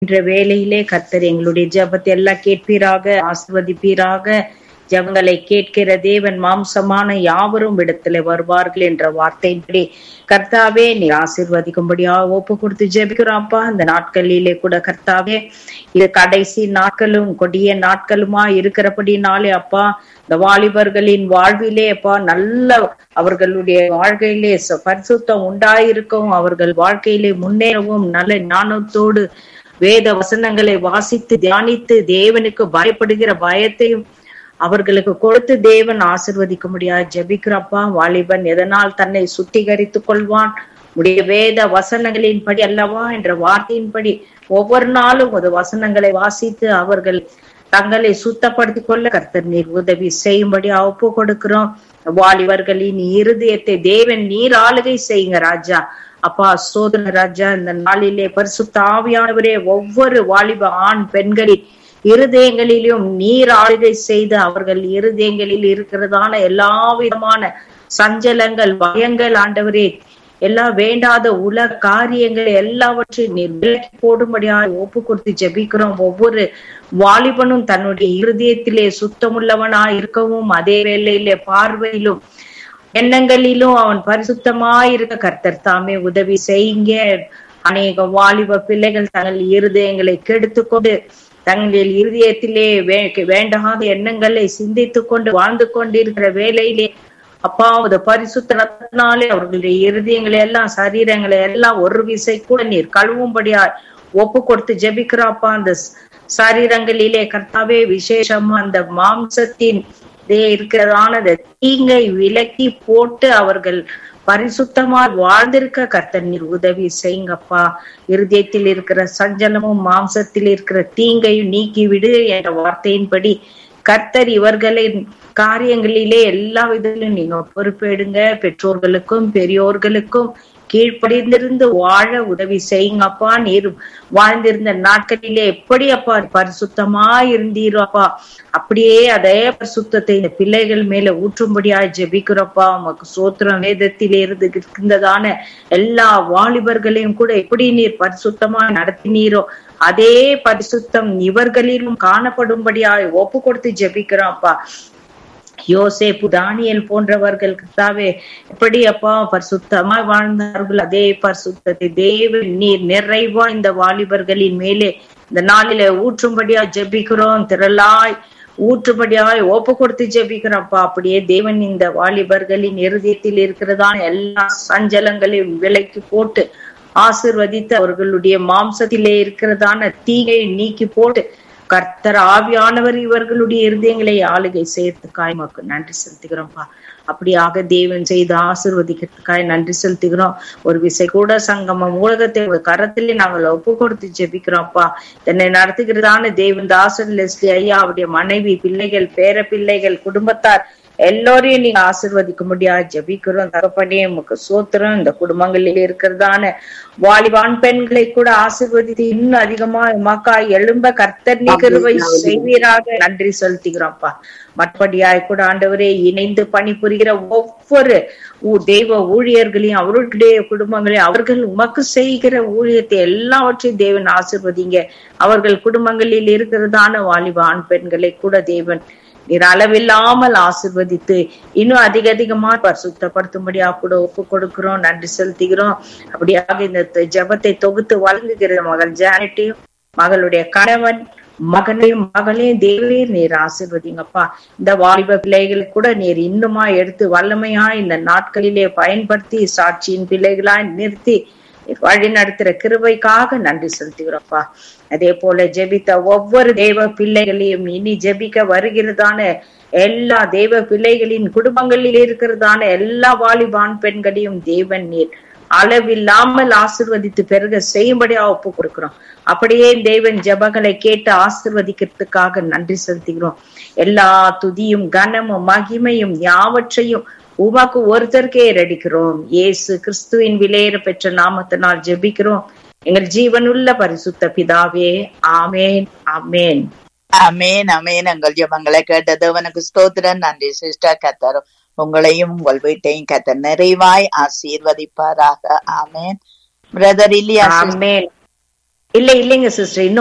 என்ற வேலையிலே கர்த்தர் எங்களுடைய ஜெபத்தை எல்லாம் கேட்பீராக ஆசிர்வதிப்பீராக ஜெபங்களை கேட்கிற தேவன் மாம்சமான யாவரும் இடத்துல வருவார்கள் என்ற வார்த்தையின்படி கர்த்தாவே நீ ஆசிர்வதிக்கும்படியா ஒப்பு கொடுத்து ஜெபிக்கிறோம்ப்பா இந்த நாட்களிலே கூட கர்த்தாவே இது கடைசி நாட்களும் கொடிய நாட்களுமா இருக்கிறபடினாலே அப்பா இந்த வாலிபர்களின் வாழ்விலே அப்பா நல்ல அவர்களுடைய வாழ்க்கையிலே ச- பரிசுத்தம் உண்டாயிருக்கவும் அவர்கள் வாழ்க்கையிலே முன்னேறவும் நல்ல ஞானத்தோடு வேத வசனங்களை வாசித்து தியானித்து தேவனுக்கு பயப்படுகிற பயத்தையும் அவர்களுக்கு கொடுத்து தேவன் ஆசிர்வதிக்க முடியாது ஜெபிக்கிறப்பா வாலிபன் எதனால் தன்னை சுத்திகரித்துக் கொள்வான் உடைய வேத வசனங்களின்படி அல்லவா என்ற வார்த்தையின்படி ஒவ்வொரு நாளும் ஒரு வசனங்களை வாசித்து அவர்கள் தங்களை சுத்தப்படுத்திக் கொள்ள கர்த்தர் நீர் உதவி செய்யும்படி ஒப்பு கொடுக்கிறோம் வாலிபர்களின் இருதயத்தை தேவன் நீர் ஆளுகை செய்யுங்க ராஜா அப்பா சோதன ராஜா இந்த நாளிலே பரிசுத்த ஆவியானவரே ஒவ்வொரு வாலிப ஆண் பெண்களின் இருதயங்களிலும் நீர் ஆளுகை செய்து அவர்கள் இருதயங்களில் இருக்கிறதான எல்லா விதமான சஞ்சலங்கள் பயங்கள் ஆண்டவரே எல்லா வேண்டாத உல காரியங்கள் எல்லாவற்றையும் நீர் விலக்கி போடும்படியாக ஒப்பு கொடுத்து ஜெபிக்கிறோம் ஒவ்வொரு வாலிபனும் தன்னுடைய இருதயத்திலே சுத்தமுள்ளவனாய் இருக்கவும் அதே வேளையிலே பார்வையிலும் எண்ணங்களிலும் அவன் பரிசுத்தமாய் இருக்க கர்த்தர் தாமே உதவி செய்யுங்க அநேக வாலிப பிள்ளைகள் தங்கள் இருதயங்களை கெடுத்து கொண்டு தங்கள் இருதயத்திலே வே- வேண்டாத எண்ணங்களை சிந்தித்துக் கொண்டு வாழ்ந்து கொண்டிருக்கிற வேலையிலே அப்பா அது பரிசுத்த ரத்தத்தினாலே அவர்களுடைய இருதயங்களை எல்லாம் சரீரங்களை எல்லாம் ஒரு விசை கூட நீர் கழுவும்படியா ஒப்பு கொடுத்து ஜெபிக்கிறாப்பா அந்த ஸ்- சரீரங்களிலே கர்த்தாவே விசேஷமா அந்த மாம்சத்தின் இதே இருக்கிறதான அந்த தீங்கை விலக்கி போட்டு அவர்கள் பரிசுத்தமா வாழ்ந்திருக்க கர்த்தர் நீர் உதவி செய்யுங்கப்பா இருதயத்தில் இருக்கிற சஞ்சலமும் மாம்சத்தில் இருக்கிற தீங்கையும் நீக்கி விடு என்ற வார்த்தையின்படி கர்த்தர் இவர்களின் காரியங்களிலே எல்லா விதத்திலும் நீங்க பொறுப்பெடுங்க பெற்றோர்களுக்கும் பெரியோர்களுக்கும் கீழ்ப்படிந்திருந்து வாழ உதவி செய்யுங்கப்பா நீர் வாழ்ந்திருந்த நாட்களிலே எப்படி அப்பா பரிசுத்தமா இருந்தீரோ அப்பா அப்படியே அதே பரிசுத்தத்தை இந்த பிள்ளைகள் மேல ஊற்றும்படியா ஜெபிக்கிறப்பா உமக்கு சோத்திரம் வேதத்திலே இருந்து இருந்ததான எல்லா வாலிபர்களையும் கூட எப்படி நீர் பரிசுத்தமா நடத்தினீரோ அதே பரிசுத்தம் இவர்களிலும் காணப்படும்படியாய் ஒப்பு கொடுத்து ஜெபிக்கிறோம்ப்பா யோசேப்பு தானியல் போன்றவர்கள் கர்த்தாவே எப்படி அப்பா பரிசுத்தமாய் வாழ்ந்தார்கள் அதே பரிசுத்தத்தை தேவன் நீர் நிறைவா இந்த வாலிபர்களின் மேலே இந்த நாளில ஊற்றும்படியா ஜெபிக்கிறோம் திரளாய் ஊற்றும்படியாய் ஒப்பு கொடுத்து ஜெபிக்கிறோம்ப்பா அப்படியே தேவன் இந்த வாலிபர்களின் இருதயத்தில் இருக்கிறதான எல்லா சஞ்சலங்களையும் விலைக்கு போட்டு ஆசிர்வதித்து அவர்களுடைய மாம்சத்திலே இருக்கிறதான தீங்கை நீக்கி போட்டு கர்த்தர் ஆவியானவர் இவர்களுடைய இருதயங்களை ஆளுகை செய்யறதுக்காய் மக்கு நன்றி செலுத்துகிறோம்ப்பா அப்படியாக தேவன் செய்து ஆசிர்வதிக்கிறதுக்காய் நன்றி செலுத்துகிறோம் ஒரு விசை கூட சங்கமம் ஊடகத்தை உங்க கரத்திலே நாங்கள் ஒப்பு கொடுத்து ஜெபிக்கிறோம்ப்பா என்னை நடத்துகிறதான தேவன் தாசன் லெஸ்லி ஐயா அவருடைய மனைவி பிள்ளைகள் பேர பிள்ளைகள் குடும்பத்தார் எல்லோரையும் நீங்க ஆசிர்வதிக்க முடியாது ஜெபிக்கிறோம் தகப்பனே உமக்கு சோத்திரம் இந்த குடும்பங்களில் இருக்கிறதான வாலிபான் பெண்களை கூட ஆசிர்வதித்து இன்னும் அதிகமா மக்காய் எழும்ப கர்த்தர் நிகழ்வை செய்வீராக நன்றி செலுத்துகிறோம்ப்பா மற்றபடியாய் கூட ஆண்டவரே இணைந்து பணிபுரிகிற ஒவ்வொரு ஊ- தெய்வ ஊழியர்களையும் அவர்களுடைய குடும்பங்களையும் அவர்கள் உமக்கு செய்கிற ஊழியத்தை எல்லாவற்றையும் தேவன் ஆசிர்வதிங்க அவர்கள் குடும்பங்களில் இருக்கிறதான வாலிப ஆண் பெண்களை கூட தேவன் நீர் அளவில்லாமல் ஆசிர்வதித்து இன்னும் அதிக அதிகமா பரிசுத்தப்படுத்தும்படியா கூட ஒப்பு கொடுக்கிறோம் நன்றி செலுத்துகிறோம் அப்படியாக இந்த த- ஜெபத்தை தொகுத்து வழங்குகிற மகள் ஜானட்டையும் மகளுடைய கணவன் மகனையும் மகளையும் தேவே நீர் ஆசிர்வதிங்கப்பா இந்த வாலிப பிள்ளைகளை கூட நீர் இன்னுமா எடுத்து வல்லமையா இந்த நாட்களிலே பயன்படுத்தி சாட்சியின் பிள்ளைகளாய் நிறுத்தி வழி நடத்துற கிருபைக்காக நன்றி செலுத்துகிறோம்ப்பா அதே போல ஜெபித்த ஒவ்வொரு தேவ பிள்ளைகளையும் இனி ஜெபிக்க வருகிறதான எல்லா தேவ பிள்ளைகளின் குடும்பங்களில் இருக்கிறதான எல்லா வாலிபான் பெண்களையும் தேவன் நீர் அளவில்லாமல் ஆசிர்வதித்து பெருக செய்யும்படியா ஒப்பு கொடுக்கிறோம் அப்படியே தேவன் ஜெபங்களை கேட்டு ஆசிர்வதிக்கிறதுக்காக நன்றி செலுத்துகிறோம் எல்லா துதியும் கனமும் மகிமையும் யாவற்றையும் உமக்கு ஒருத்தருக்கே ஏறடிக்கிறோம் இயேசு கிறிஸ்துவின் விலையேற பெற்ற நாமத்தினால் ஜெபிக்கிறோம் எங்கள் ஜீவனுள்ள பரிசுத்த பிதாவே ஆமேன் ஆமேன் அமேன் அமேன் எங்கள் ஜெபங்களை கேட்ட தேவனுக்கு ஸ்தோத்திரம் நன்றி சிஸ்டர் கத்தர் உங்களையும் உங்கள் வீட்டையும் கத்தர் நிறைவாய் ஆசீர்வதிப்பாராக ஆமேன் பிரதர் இல்லியா ஆமேன் இல்ல இல்லைங்க சிஸ்டர் இன்னும்